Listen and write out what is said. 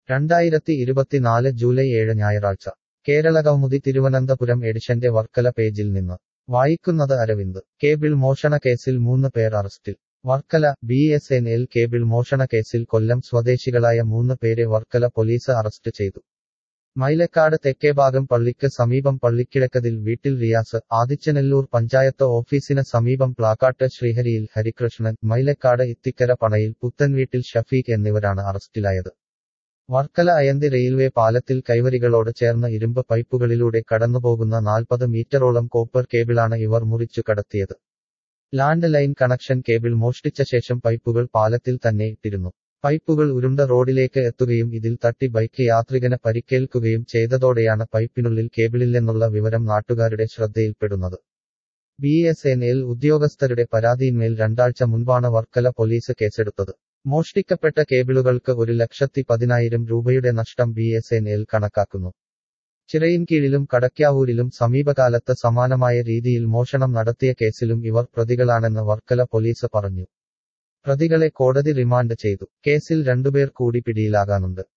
രണ്ടായിരത്തി ഇരുപത്തിനാല് ജൂലൈ ഏഴ് ഞായറാഴ്ച കേരളകൗമുദി തിരുവനന്തപുരം എഡിഷന്റെ വർക്കല പേജിൽ നിന്ന് വായിക്കുന്നത് അരവിന്ദ് കേബിൾ മോഷണ കേസിൽ മൂന്ന് പേർ അറസ്റ്റിൽ Varkala B S N L cable മോഷണ കേസിൽ കൊല്ലം സ്വദേശികളായ മൂന്ന് പേരെ വർക്കല പോലീസ് അറസ്റ്റ് ചെയ്തു മൈലക്കാട് തെക്കേഭാഗം പള്ളിക്ക് സമീപം പള്ളിക്കിഴക്കതിൽ വീട്ടിൽ റിയാസ് ആദിച്ചനെല്ലൂർ പഞ്ചായത്ത് ഓഫീസിന് സമീപം പ്ലാക്കാട്ട് ശ്രീഹരിയിൽ ഹരികൃഷ്ണൻ മൈലക്കാട് ഇത്തിക്കര പണയിൽ പുത്തൻവീട്ടിൽ ഷഫീഖ് എന്നിവരാണ് അറസ്റ്റിലായത് വർക്കല അയന്തി റെയിൽവേ പാലത്തിൽ കൈവരികളോട് ചേർന്ന് ഇരുമ്പ് പൈപ്പുകളിലൂടെ കടന്നുപോകുന്ന നാൽപ്പത് മീറ്ററോളം കോപ്പർ കേബിളാണ് ഇവർ മുറിച്ചു കടത്തിയത് ലാൻഡ് ലൈൻ കണക്ഷൻ കേബിൾ മോഷ്ടിച്ച ശേഷം പൈപ്പുകൾ പാലത്തിൽ തന്നെ ഇട്ടിരുന്നു പൈപ്പുകൾ ഉരുണ്ട റോഡിലേക്ക് എത്തുകയും ഇതിൽ തട്ടി ബൈക്ക് യാത്രികന് പരിക്കേൽക്കുകയും ചെയ്തതോടെയാണ് പൈപ്പിനുള്ളിൽ കേബിളില്ലെന്നുള്ള വിവരം നാട്ടുകാരുടെ ശ്രദ്ധയിൽപ്പെടുന്നത് ബി എസ് എൻ എൽ ഉദ്യോഗസ്ഥരുടെ പരാതിയിന്മേൽ രണ്ടാഴ്ച മുൻപാണ് വർക്കല പോലീസ് കേസെടുത്തത് മോഷ്ടിക്കപ്പെട്ട കേബിളുകൾക്ക് ഒരു ലക്ഷത്തി പതിനായിരം രൂപയുടെ നഷ്ടം ബി എസ് എൻ എൽ കണക്കാക്കുന്നു ചിറയിൻകീഴിലും കടക്കാവൂരിലും സമീപകാലത്ത് സമാനമായ രീതിയിൽ മോഷണം നടത്തിയ കേസിലും ഇവർ പ്രതികളാണെന്ന് വർക്കല പോലീസ് പറഞ്ഞു പ്രതികളെ കോടതി റിമാൻഡ് ചെയ്തു കേസിൽ രണ്ടുപേർ കൂടി പിടിയിലാകാനുണ്ട്